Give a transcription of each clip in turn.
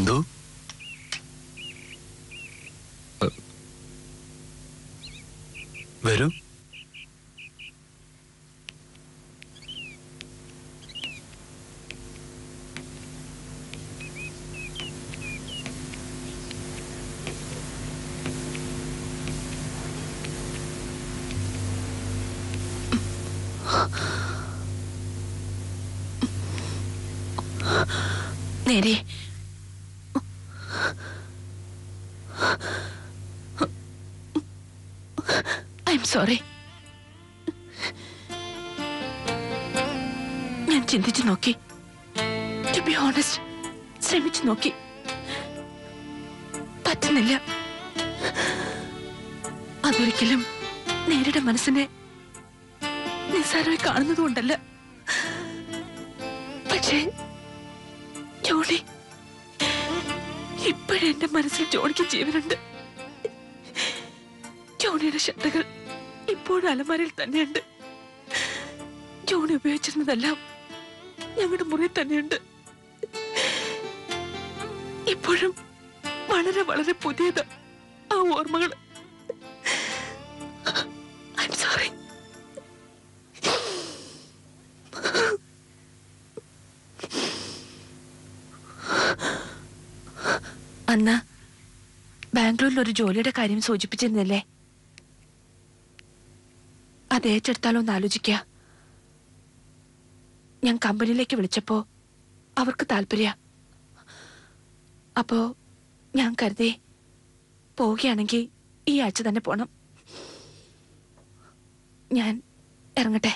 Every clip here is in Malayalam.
ഇന്ദു വരൂ നേരെ ഐ എം സോറി ഞാൻ ചിന്തിച്ചു നോക്കി ടു ബി ഓണസ്റ്റ് ശ്രമിച്ചു നോക്കി പറ്റുന്നില്ല അതൊരിക്കലും നേരിടെ മനസ്സിനെ നിസ്സാരമായി കാണുന്നതുകൊണ്ടല്ല പക്ഷേ ജോണി ഇപ്പോഴെന്റെ മനസ്സിൽ ജോണിക്ക് ജീവനുണ്ട് ജോണിയുടെ ഷർട്ടുകൾ ഇപ്പോഴും അലമാരയിൽ തന്നെയുണ്ട് ജോണി ഉപയോഗിച്ചിരുന്നതെല്ലാം ഞങ്ങളുടെ മുറിയിൽ തന്നെയുണ്ട് ഇപ്പോഴും വളരെ വളരെ പുതിയത് ആ ഓർമ്മകൾ ഐ സോറി അന്ന് ബാംഗ്ലൂരിൽ ഒരു ജോലിയുടെ കാര്യം സൂചിപ്പിച്ചിരുന്നില്ലേ അത് ഏറ്റെടുത്താലോ എന്ന് ആലോചിക്കുക ഞാൻ കമ്പനിയിലേക്ക് വിളിച്ചപ്പോ അവർക്ക് താല്പര്യ അപ്പോ ഞാൻ കരുതി പോവുകയാണെങ്കിൽ ഈ ആഴ്ച തന്നെ പോണം ഞാൻ ഇറങ്ങട്ടെ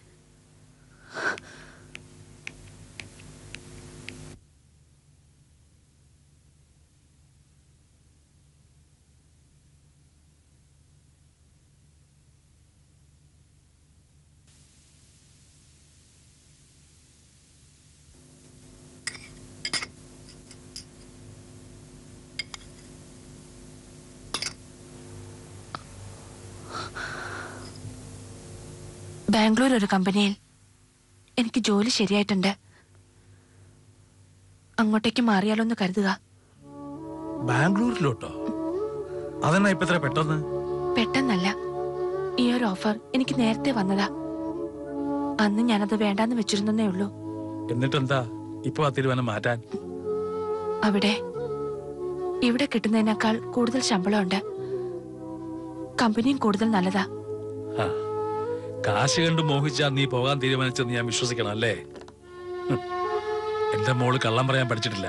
ബാംഗ്ലൂർ ഒരു കമ്പനിയിൽ എനിക്ക് ജോലി ശരിയായിട്ടുണ്ട് അങ്ങോട്ടേക്ക് മാറിയാലോ എന്ന് കരുതുക ബാംഗ്ലൂരിലോട്ടോ അതെന്നാ ഇപ്പൊ ഇത്ര പെട്ടെന്ന് പെട്ടെന്നല്ല ഈ ഒരു ഓഫർ എനിക്ക് നേരത്തെ വന്നതാ അന്ന് ഞാനത് വേണ്ടാന്ന് വെച്ചിരുന്നേ ഉള്ളൂ എന്നിട്ടെന്താ ഇപ്പൊ ആ തീരുമാനം മാറ്റാൻ അവിടെ ഇവിടെ കിട്ടുന്നതിനേക്കാൾ കൂടുതൽ ശമ്പളമുണ്ട് കമ്പനിയും കൂടുതൽ നല്ലതാ ആ, കാശ് കണ്ട് മോഹിച്ചാ നീ പോകാൻ തീരുമാനിച്ചെന്ന് ഞാൻ വിശ്വസിക്കണം അല്ലേ ഹും. എന്റെ മോള് കള്ളം പറയാൻ പഠിച്ചിട്ടില്ല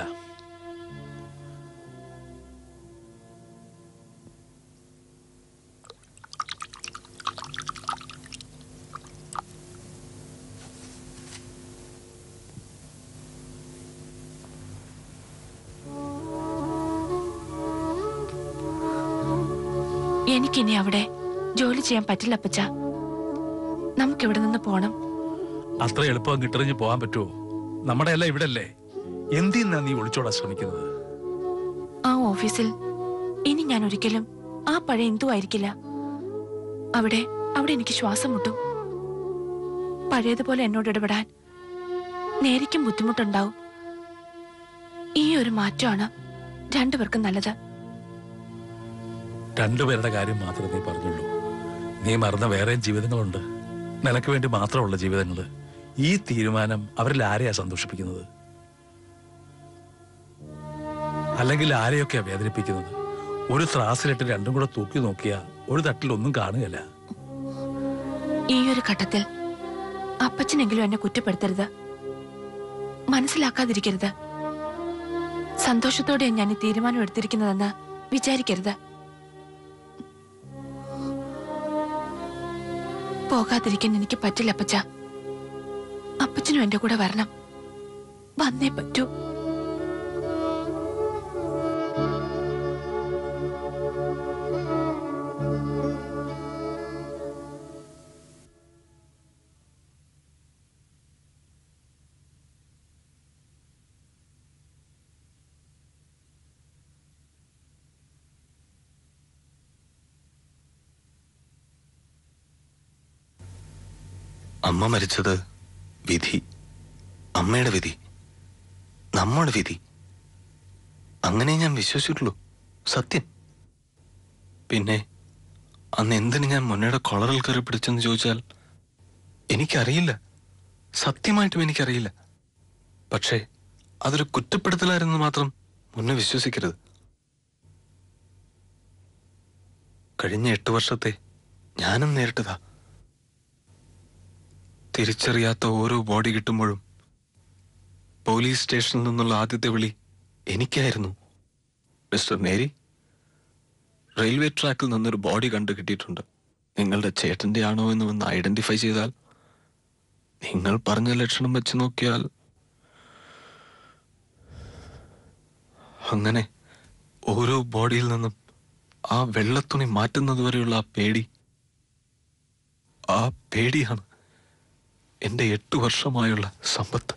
എനിക്കിനി അവിടെ ജോലി ചെയ്യാൻ പറ്റില്ല അപ്പച്ച നമുക്കിവിടെ നിന്ന് പോണം അത്ര എളുപ്പം കിട്ടെറിഞ്ഞ് പോകാൻ പറ്റുമോ നമ്മുടെ എല്ലാം ഇവിടെ അല്ലേ എന്തിനാ നീ ഒളിച്ചോടാൻ ശ്രമിക്കുന്നത് ആ ഓഫീസിൽ ഇനി ഞാൻ ഒരിക്കലും ആ പഴയ എന്തു ആയിരിക്കില്ല അവിടെ അവിടെ എനിക്ക് ശ്വാസം മുട്ടും പഴയതുപോലെ എന്നോട് ഇടപെടാൻ നേരിക്കും ബുദ്ധിമുട്ടുണ്ടാവും ഈ ഒരു മാറ്റമാണ് രണ്ടുപേർക്കും നല്ലത് രണ്ടുപേരുടെ കാര്യം മാത്രമേ നീ പറഞ്ഞുള്ളൂ നീ മറന്ന വേറെയും ജീവിതങ്ങളുണ്ട് നിനക്ക് വേണ്ടി മാത്രമുള്ള ജീവിതങ്ങള് ഈ തീരുമാനം അവരിൽ ആരെയാ സന്തോഷിപ്പിക്കുന്നത് അല്ലെങ്കിൽ ആരെയൊക്കെയാ വേദനിപ്പിക്കുന്നത് ഒരു ത്രാസിലിട്ട് രണ്ടും കൂടെ തൂക്കി നോക്കിയാ ഒരു തട്ടിൽ ഒന്നും കാണുകയല്ല ഈ ഒരു ഘട്ടത്തിൽ അപ്പച്ചനെങ്കിലും എന്നെ കുറ്റപ്പെടുത്തരുത് മനസ്സിലാക്കാതിരിക്കരുത് സന്തോഷത്തോടെ ഞാൻ ഈ തീരുമാനം എടുത്തിരിക്കുന്നതെന്ന് വിചാരിക്കരുത് പോകാതിരിക്കാൻ എനിക്ക് പറ്റില്ല അപ്പച്ച അപ്പച്ചനും എന്റെ കൂടെ വരണം വന്നേ പറ്റൂ അമ്മ മരിച്ചത് വിധി അമ്മയുടെ വിധി നമ്മുടെ വിധി അങ്ങനെ ഞാൻ വിശ്വസിച്ചിട്ടുള്ളൂ സത്യം പിന്നെ അന്ന് എന്തിന് ഞാൻ മുന്നയുടെ കൊളറിൽ കയറി പിടിച്ചെന്ന് ചോദിച്ചാൽ എനിക്കറിയില്ല സത്യമായിട്ടും എനിക്കറിയില്ല പക്ഷേ അതൊരു കുറ്റപ്പെടുത്തലായിരുന്നു മാത്രം മുന്നേ വിശ്വസിക്കരുത് കഴിഞ്ഞ എട്ട് വർഷത്തെ ഞാനും നേരിട്ടതാ തിരിച്ചറിയാത്ത ഓരോ ബോഡി കിട്ടുമ്പോഴും പോലീസ് സ്റ്റേഷനിൽ നിന്നുള്ള ആദ്യത്തെ വിളി എനിക്കായിരുന്നു മിസ്റ്റർ മേരി റെയിൽവേ ട്രാക്കിൽ നിന്നൊരു ബോഡി കണ്ടു കിട്ടിയിട്ടുണ്ട് നിങ്ങളുടെ ചേട്ടന്റെ ആണോ എന്ന് വന്ന് ഐഡന്റിഫൈ ചെയ്താൽ നിങ്ങൾ പറഞ്ഞ ലക്ഷണം വെച്ച് നോക്കിയാൽ അങ്ങനെ ഓരോ ബോഡിയിൽ നിന്നും ആ വെള്ളത്തുണി മാറ്റുന്നത് വരെയുള്ള ആ പേടി ആ പേടിയാണ് എന്റെ എട്ടു വർഷമായുള്ള സമ്പത്ത്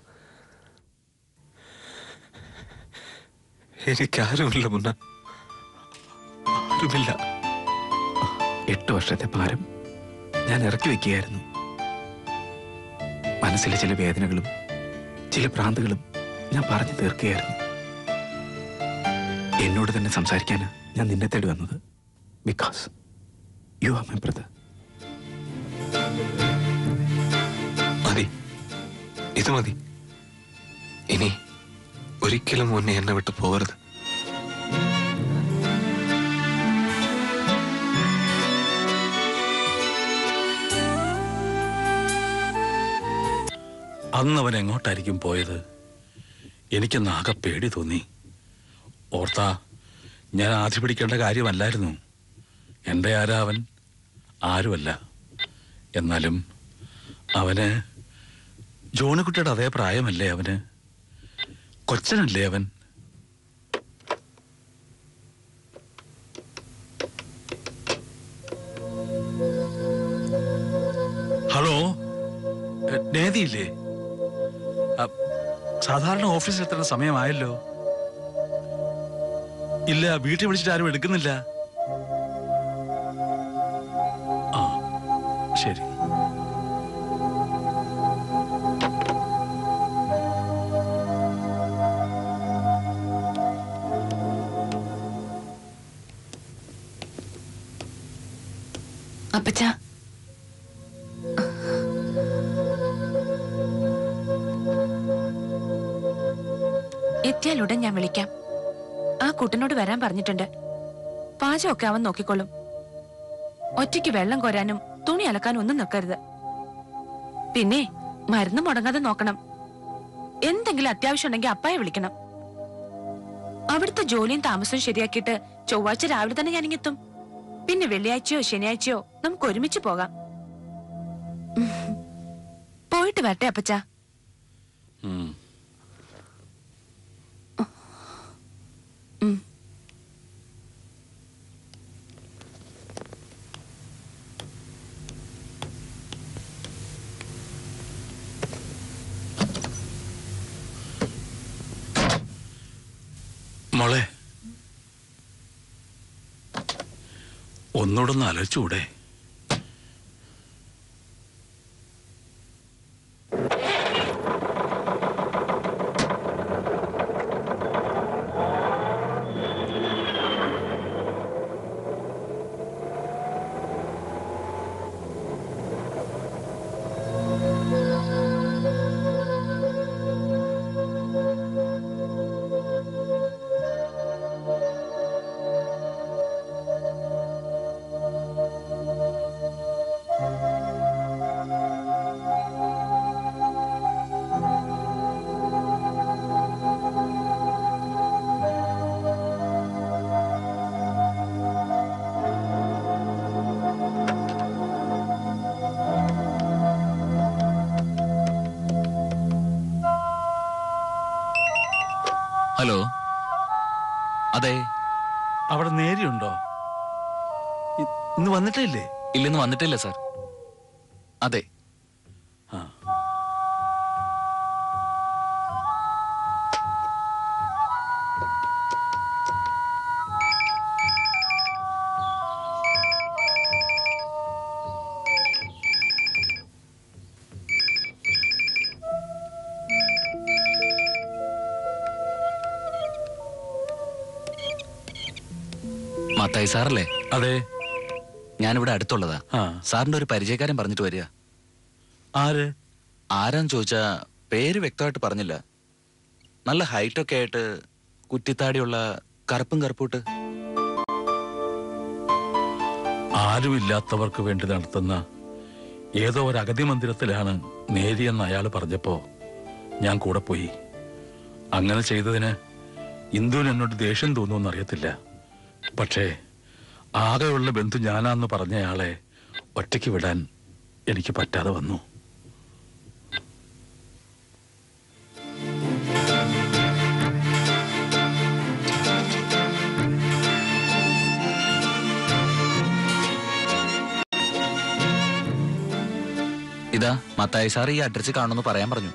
എനിക്കാരുമില്ല മുന്ന ആരുമില്ല എട്ട് വർഷത്തെ ഭാരം ഞാൻ ഇറക്കി വെക്കുകയായിരുന്നു മനസ്സിലെ ചില വേദനകളും ചില ഭ്രാന്തുകളും ഞാൻ പറഞ്ഞു തീർക്കുകയായിരുന്നു എന്നോട് തന്നെ സംസാരിക്കാൻ ഞാൻ നിന്നെ തേടി വന്നത് because you are my brother മതി ഇത് മതി ഇനി ഒരിക്കലും മുന്നേ എന്നെ വിട്ട് പോകരുത് അന്ന് അവൻ എങ്ങോട്ടായിരിക്കും പോയത് എനിക്കൊന്ന് ആകെ പേടി തോന്നി ഓർത്താ ഞാൻ ആദ്യ പിടിക്കേണ്ട കാര്യമല്ലായിരുന്നു എൻ്റെ ആരാ അവൻ ആരുമല്ല എന്നാലും അവന് ജോണിക്കുട്ടിയുടെ അതേ പ്രായമല്ലേ അവന് കൊച്ചനല്ലേ അവൻ ഹലോ എ, നേതിയില്ലേ അ, സാധാരണ ഓഫീസിൽ എത്തേണ്ട സമയമായല്ലോ ഇല്ല വീട്ടിൽ വിളിച്ചിട്ട് ആരും എടുക്കുന്നില്ല ആ ശരി അപ്പച്ച എത്തിയാലുടൻ ഞാൻ വിളിക്കാം ആ കുട്ടനോട് വരാൻ പറഞ്ഞിട്ടുണ്ട് പാചകമൊക്കെ അവൻ നോക്കിക്കൊള്ളും ഒറ്റയ്ക്ക് വെള്ളം കോരാനും തുണി അലക്കാനും ഒന്നും നിൽക്കരുത് പിന്നെ മരുന്ന് മുടങ്ങാതെ നോക്കണം എന്തെങ്കിലും അത്യാവശ്യം ഉണ്ടെങ്കിൽ അപ്പായെ വിളിക്കണം അവിടുത്തെ ജോലിയും താമസവും ശരിയാക്കിയിട്ട് ചൊവ്വാഴ്ച രാവിലെ തന്നെ ഞാനിങ്ങെത്തും പിന്നെ വെള്ളിയാഴ്ചയോ ശനിയാഴ്ചയോ നമുക്ക് ഒരുമിച്ച് പോകാം ഉം. പോയിട്ട് വരട്ടെ അപ്പച്ച ഉം. ഉം. മോളെ ഒന്നുകൂടെ ഒന്ന് ആലോചിച്ചുകൂടെ ഹലോ അതെ അവിടെ നേരിയുണ്ടോ ഇ- ഇന്ന് വന്നിട്ടേ ഇല്ലേ ഇല്ലെന്ന് വന്നിട്ടില്ല സാർ അതെ ആ മത്തായി സാറല്ലേ അതെ ഞാനിവിടെ അടുത്തുള്ളതാ ആ സാറിന്റെ ഒരു പരിചയക്കാരൻ പറഞ്ഞിട്ട് വരിക ആര് ആരാന്ന് ചോദിച്ചാ പേര് വ്യക്തമായിട്ട് പറഞ്ഞില്ല നല്ല ഹൈറ്റ് ഒക്കെ ആയിട്ട് കുറ്റിത്താടിയുള്ള കറുപ്പും കറുപ്പൂട്ട് ആരുമില്ലാത്തവർക്ക് വേണ്ടി നടത്തുന്ന ഏതോ ഒരു അഗതി മന്ദിരത്തിലാണ് നേരിയെന്ന് അയാൾ പറഞ്ഞപ്പോ ഞാൻ കൂടെ പോയി അങ്ങനെ ചെയ്തതിന് ഇന്ദുവിന് എന്നോട് ദേഷ്യം തോന്നുമെന്ന് അറിയത്തില്ല പക്ഷേ ആകെയുള്ള ബന്ധു ഞാനാന്ന് പറഞ്ഞയാളെ ഒറ്റയ്ക്ക് വിടാൻ എനിക്ക് പറ്റാതെ വന്നു ഇതാ മത്തായി സാർ ഈ അഡ്രസ്സിൽ കാണുമെന്ന് പറയാൻ പറഞ്ഞു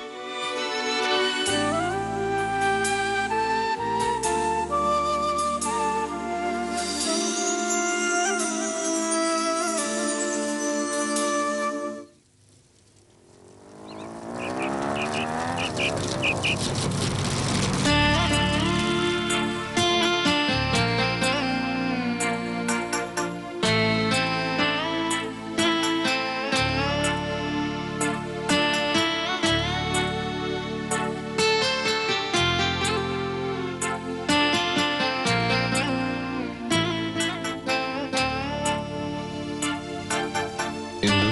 എന്തു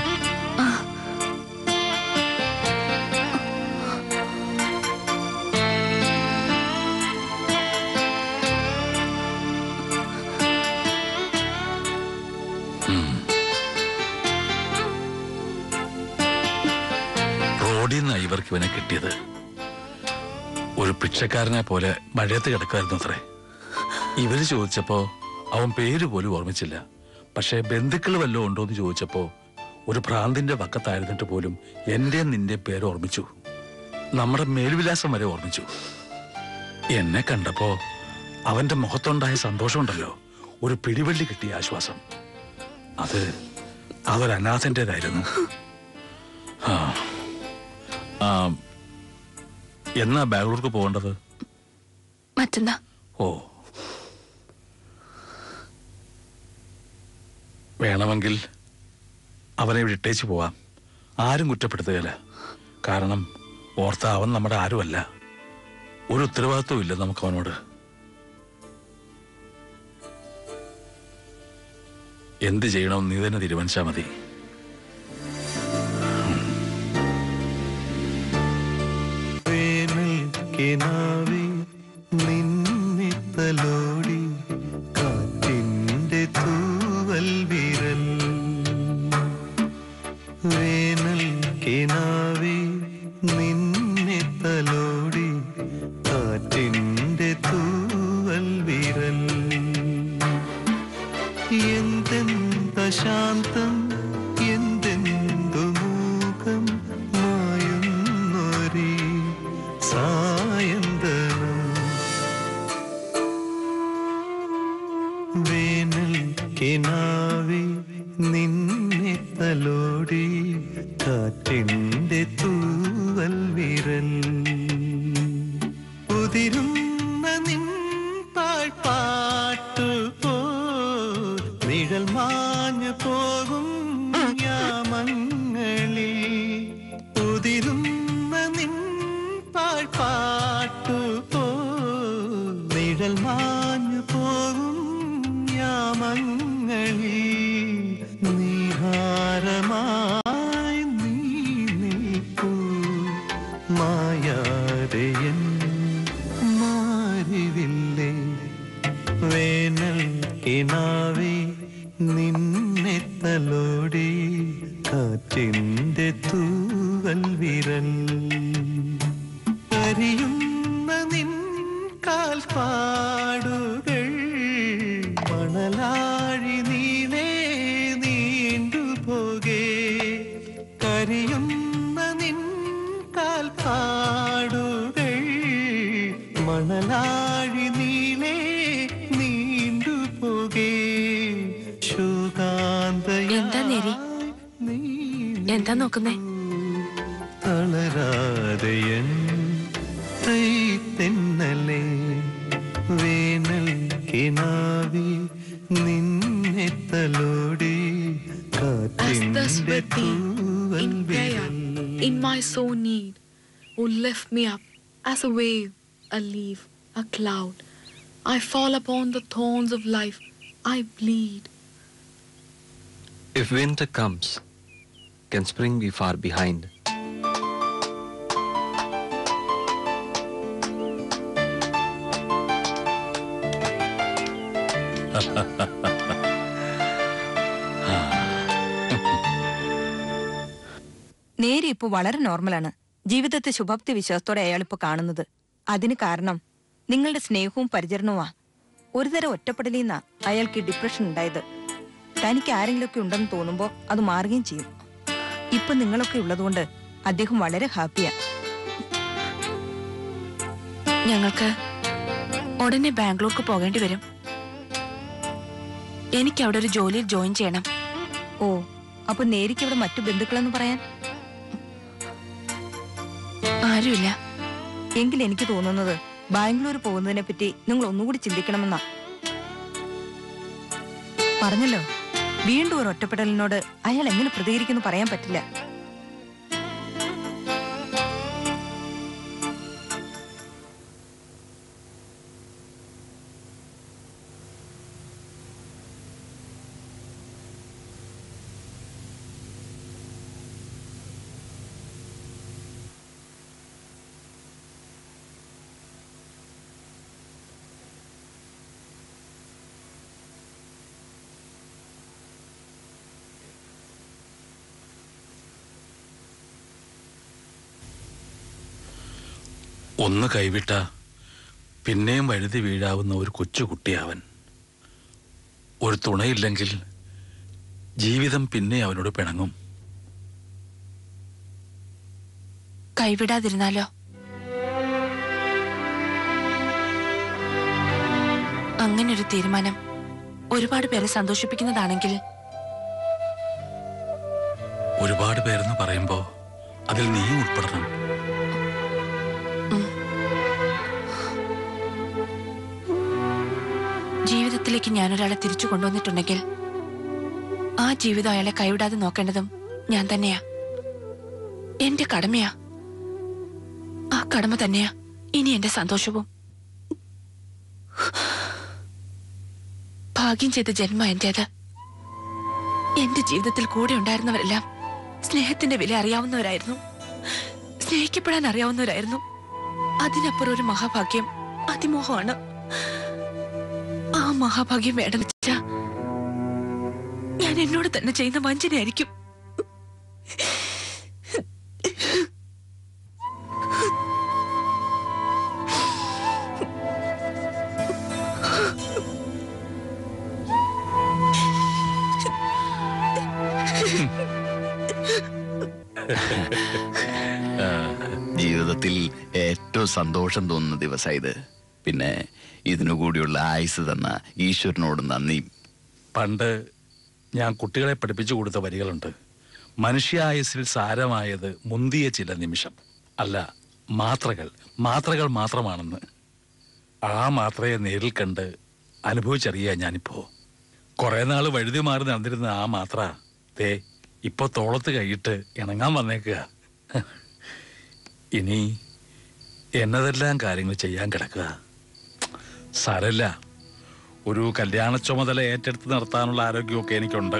റോഡിൽ നിന്ന് ഇവർക്ക് ഇവനെ കിട്ടിയത് ഒരു പിച്ചക്കാരനെ പോലെ മഴയത്ത് കിടക്കുമായിരുന്നു അത്രേ ഇവര് ചോദിച്ചപ്പോ അവൻ പേര് പോലും ഓർമ്മിച്ചില്ല പക്ഷേ ബന്ധുക്കൾ വല്ലതും ഉണ്ടോ എന്ന് ചോദിച്ചപ്പോ ഒരു ഭ്രാന്തിന്റെ വക്കത്തായിരുന്നിട്ട് പോലും എന്റെ നിന്റെ പേര് ഓർമ്മിച്ചു നമ്മുടെ മേൽവിലാസം വരെ ഓർമ്മിച്ചു എന്നെ കണ്ടപ്പോ അവന്റെ മുഖത്തുണ്ടായ സന്തോഷമുണ്ടല്ലോ ഒരു പിടിവള്ളി കിട്ടിയ ആശ്വാസം അത് അതൊരു അനാഥന്റേതായിരുന്നു ആ ആ, എന്നാ ബാംഗ്ലൂർക്ക് പോകേണ്ടത് മറ്റന്നാ ഓ വേണമെങ്കിൽ അവനെ ഇവിടെ ഇട്ടേച്ച് പോവാം ആരും കുറ്റപ്പെടുത്തുകയില്ല കാരണം ഓർത്ത അവൻ നമ്മുടെ ആരുമല്ല ഒരു ഉത്തരവാദിത്വം ഇല്ല നമുക്ക് അവനോട് എന്ത് ചെയ്യണം നീ തന്നെ തീരുമാനിച്ചാൽ മതി വേനൽ കിനാവി നിന്നെ തലോടി കാറ്റിന്റെ തൂവൽ വിരൽ വേനൽ കിനാവി നിന്നെ തലോടി കാറ്റിന്റെ തൂവൽ വിരൽ എന്തെന്ത ശാന്തം എന്തെന്തു മൂകം മായുന്നൊരി സായന്തനം വേനൽ കിനാവി നിന്നെ തലോടി കാറ്റിന്റെ തൂവൽ വിരൽ ഉതിരുന്ന നിൻ പാഴ്പാട്ടു പോ നിഴൽ മാഞ്ഞു പോകും യാമങ്ങളിൽ ഉതിരുന്ന നിൻ പാഴ്പാട്ടു പോ നിഴൽ മാഞ്ഞു പോകും യാമങ്ങളിൽ നീഹാരമായി നീ നിൽപ്പൂ മായാതെയൻ മാറിവില്ലേ വേനൽ കിനാവി നിന്നെ തലോടി കാറ്റിന്റെ തൂവൽ വിരൽ കരിയുന്ന നിൻ കാൽപ്പാടുകൾ മണലാഴി നീലേ നീണ്ടുപോകേ കരിയുന്ന നിൻ കാൽപ്പാടുകൾ മണലാഴി നീലേ നീണ്ടുപോകേ എന്താ നേരി? എന്താ നോക്കുന്നേ തളരാതെയൻ തൈ തെന്നലെ വേനൽ കിനാവി നിന്റെ with thee തൂവൽ in prayer, in my sore need. O lift me up as a wave, a leaf, a cloud. I fall upon the thorns of life. I bleed. If winter comes, can spring be far behind? നേരി ഇപ്പോൾ വളരെ നോർമലാണ് ജീവിതത്തെ ശുഭാപ്തി വിശ്വാസത്തോടെ അയാൾ ഇപ്പോൾ കാണുന്നത് അതിന് കാരണം നിങ്ങളുടെ സ്നേഹവും പരിചരണവുമാ ഒരുതരം ഒറ്റപ്പെടലിൽ നിന്നാ അയാൾക്ക് ഈ ഡിപ്രഷൻ ഉണ്ടായത് തനിക്ക് ആരെങ്കിലുമൊക്കെ ഉണ്ടെന്ന് തോന്നുമ്പോൾ അത് മാറുകയും ചെയ്യും ഇപ്പൊ നിങ്ങളൊക്കെ ഉള്ളതുകൊണ്ട് അദ്ദേഹം വളരെ ഹാപ്പിയാ ഞങ്ങൾക്ക് ഉടനെ ബാംഗ്ലൂർക്ക് പോകേണ്ടി വരും എനിക്ക് അവിടെ ഒരു ജോലിയിൽ ജോയിൻ ചെയ്യണം ഓ അപ്പൊ നേരിക്ക് ഇവിടെ മറ്റു ബന്ധുക്കളെന്ന് പറയാൻ ആരുമില്ല എങ്കിൽ എനിക്ക് തോന്നുന്നത് ബാംഗ്ലൂർ പോകുന്നതിനെ പറ്റി നിങ്ങൾ ഒന്നുകൂടി ചിന്തിക്കണമെന്നാ പറഞ്ഞല്ലോ വീണ്ടും ഒരു ഒറ്റപ്പെടലിനോട് അയാൾ എങ്ങനെ പ്രതികരിക്കുന്നു പറയാൻ പറ്റില്ല ഒന്ന് കൈവിട്ട പിന്നെയും വഴുതി വീഴാവുന്ന ഒരു കൊച്ചുകുട്ടിയാവൻ ഒരു തുണയില്ലെങ്കിൽ ജീവിതം പിന്നെ അവനോട് പിണങ്ങും കൈവിടാതിരുന്നാലോ അങ്ങനൊരു തീരുമാനം ഒരുപാട് പേരെ സന്തോഷിപ്പിക്കുന്നതാണെങ്കിൽ ഒരുപാട് പേരെന്ന് പറയുമ്പോ അതിൽ നീയും ഉൾപ്പെടണം ജീവിതത്തിലേക്ക് ഞാനൊരാളെ തിരിച്ചു കൊണ്ടുവന്നിട്ടുണ്ടെങ്കിൽ ആ ജീവിതം അയാളെ കൈവിടാതെ നോക്കേണ്ടതും ഞാൻ തന്നെയാ എന്റെ കടമയാ ആ കടമ തന്നെയാ ഇനി എന്റെ സന്തോഷവും ഭാഗ്യം ചെയ്ത ജന്മ എന്റേത് എന്റെ ജീവിതത്തിൽ കൂടെ ഉണ്ടായിരുന്നവരെല്ലാം സ്നേഹത്തിന്റെ വില അറിയാവുന്നവരായിരുന്നു സ്നേഹിക്കപ്പെടാൻ അറിയാവുന്നവരായിരുന്നു അതിനപ്പുറം ഒരു മഹാഭാഗ്യം അതിമോഹമാണ് ആ മഹാഭാഗ്യം വേണമെന്ന് വെച്ചാ ഞാൻ എന്നോട് തന്നെ ചെയ്യുന്ന വഞ്ചനയായിരിക്കും ജീവിതത്തിൽ ഏറ്റവും സന്തോഷം തോന്നുന്ന ദിവസം ഇത് പിന്നെ ഇതിനു കൂടിയുള്ള ആയുസ് തന്ന ഈശ്വരനോട് നന്ദി പണ്ട് ഞാൻ കുട്ടികളെ പഠിപ്പിച്ചു കൊടുത്ത വരികളുണ്ട് മനുഷ്യായുസിൽ സാരമായത് മുന്തിയ ചില നിമിഷം അല്ല മാത്രകൾ മാത്രകൾ മാത്രമാണെന്ന് ആ മാത്രയെ നേരിൽ കണ്ട് അനുഭവിച്ചറിയാ ഞാനിപ്പോ കുറെ നാൾ വഴുതി മാറി നടന്നിരുന്ന ആ മാത്ര തേ ഇപ്പൊ തോളത്ത് കൈയിട്ട് ഇണങ്ങാൻ വന്നേക്കുക ഇനി എന്നതെല്ലാം കാര്യങ്ങൾ ചെയ്യാൻ കിടക്കുക സാരല്ല ഒരു കല്യാണ ചുമതല ഏറ്റെടുത്ത് നടത്താനുള്ള ആരോഗ്യമൊക്കെ എനിക്കുണ്ട്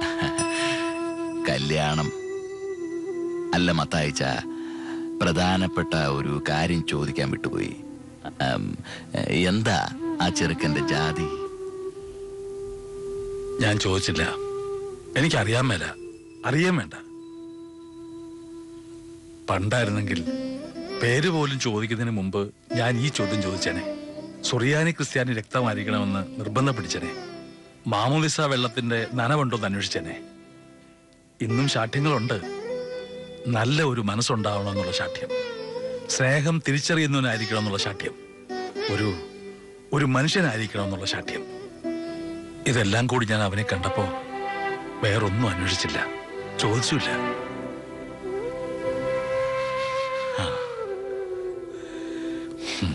കല്യാണം അല്ല മത്തായിച്ച പ്രധാനപ്പെട്ട ഒരു കാര്യം ചോദിക്കാൻ വിട്ടുപോയി ഉം, എന്താ ആ ചെറുക്കന്റെ ജാതി ഞാൻ ചോദിച്ചില്ല എനിക്കറിയാൻ മേല അറിയാൻ വേണ്ട പണ്ടായിരുന്നെങ്കിൽ പേര് പോലും ചോദിക്കുന്നതിന് മുമ്പ് ഞാൻ ഈ ചോദ്യം ചോദിച്ചേനെ സുറിയാനി ക്രിസ്ത്യാനി രക്തമായിരിക്കണമെന്ന് നിർബന്ധം പിടിച്ചേനെ മാമോദിസ വെള്ളത്തിന്റെ നനവുണ്ടോന്ന് അന്വേഷിച്ചേനെ ഇന്നും ശാഠ്യങ്ങളുണ്ട് നല്ല ഒരു മനസ്സുണ്ടാവണം എന്നുള്ള ശാഠ്യം സ്നേഹം തിരിച്ചറിയുന്നവനായിരിക്കണം എന്നുള്ള ശാഠ്യം ഒരു ഒരു മനുഷ്യനായിരിക്കണം എന്നുള്ള ശാഠ്യം ഇതെല്ലാം കൂടി ഞാൻ അവനെ കണ്ടപ്പോ വേറൊന്നും അന്വേഷിച്ചില്ല ചോദിച്ചില്ല ആ. ഉം.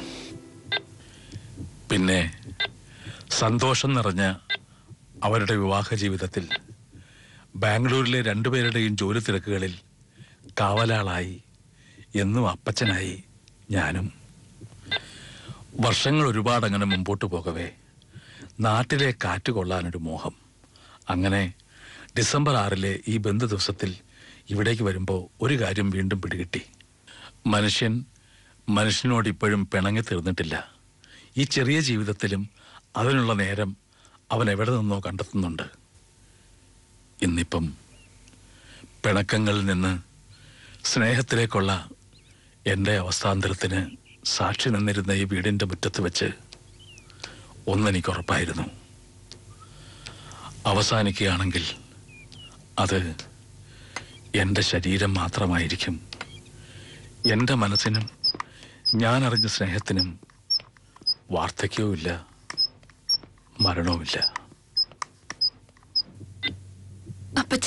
പിന്നെ സന്തോഷം നിറഞ്ഞ അവരുടെ വിവാഹ ജീവിതത്തിൽ ബാംഗ്ലൂരിലെ രണ്ടുപേരുടെയും ജോലി തിരക്കുകളിൽ കാവലാളായി എന്നും അപ്പച്ചനായി ഞാനും വർഷങ്ങൾ ഒരുപാട് അങ്ങനെ മുമ്പോട്ട് പോകവേ നാട്ടിലെ കാറ്റ് കൊള്ളാനൊരു മോഹം അങ്ങനെ ഡിസംബർ ആറിലെ ഈ ബന്ധു ദിവസത്തിൽ ഇവിടേക്ക് വരുമ്പോൾ ഒരു കാര്യം വീണ്ടും പിടികിട്ടി മനുഷ്യൻ മനുഷ്യനോട് ഇപ്പോഴും പിണങ്ങി തീർന്നിട്ടില്ല ഈ ചെറിയ ജീവിതത്തിലും അതിനുള്ള നേരം അവൻ എവിടെ നിന്നോ കണ്ടെത്തുന്നുണ്ട് ഇന്നിപ്പം പിണക്കങ്ങളിൽ നിന്ന് സ്നേഹത്തിലേക്കുള്ള എൻ്റെ അവസ്ഥാന്തരത്തിന് സാക്ഷി നിന്നിരുന്ന ഈ വീടിൻ്റെ മുറ്റത്ത് വെച്ച് ഒന്നെനിക്ക് ഉറപ്പായിരുന്നു അവസാനിക്കുകയാണെങ്കിൽ അത് എൻ്റെ ശരീരം മാത്രമായിരിക്കും എൻ്റെ മനസ്സിനും ഞാൻ അറിഞ്ഞ സ്നേഹത്തിനും വാർദ്ധക്യവുമില്ല മരണവുമില്ല അപ്പച്ച